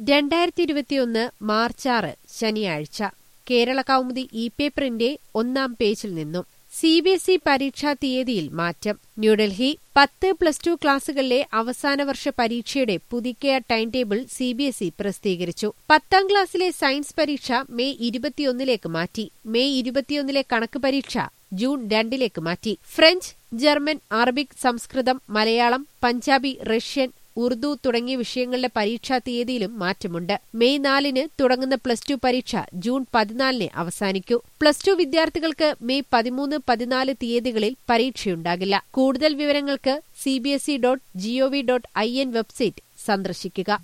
രണ്ടായിരത്തി ഇരുപത്തിയൊന്ന് മാർച്ച് ആറ് ശനിയാഴ്ച കേരള കൗമുദി ഇ പേപ്പറിന്റെ ഒന്നാം പേജിൽ നിന്നും സി ബി എസ് ഇ പരീക്ഷാ തീയതിയിൽ മാറ്റം ന്യൂഡൽഹി പത്ത് പ്ലസ് ടു ക്ലാസുകളിലെ അവസാന വർഷ പരീക്ഷയുടെ പുതുക്കിയ time table C B S E പ്രസിദ്ധീകരിച്ചു പത്താം ക്ലാസ്സിലെ സയൻസ് പരീക്ഷ മെയ് ഇരുപത്തിയൊന്നിലേക്ക് മാറ്റി മെയ് ഇരുപത്തിയൊന്നിലെ കണക്ക് പരീക്ഷ ജൂൺ രണ്ടിലേക്ക് മാറ്റി French German Arabic Sanskrit Malayalam Punjabi Russian Urdu തുടങ്ങിയ വിഷയങ്ങളുടെ പരീക്ഷാ തീയതിയിലും മാറ്റമുണ്ട് മെയ് നാലിന് തുടങ്ങുന്ന പ്ലസ് ടു പരീക്ഷ ജൂൺ പതിനാലിന് അവസാനിക്കൂ പ്ലസ് ടു വിദ്യാർത്ഥികൾക്ക് മെയ് പതിമൂന്ന് പതിനാല് തീയതികളിൽ പരീക്ഷയുണ്ടാകില്ല കൂടുതൽ വിവരങ്ങൾക്ക് CBSE dot G O V dot I N website സന്ദർശിക്കുക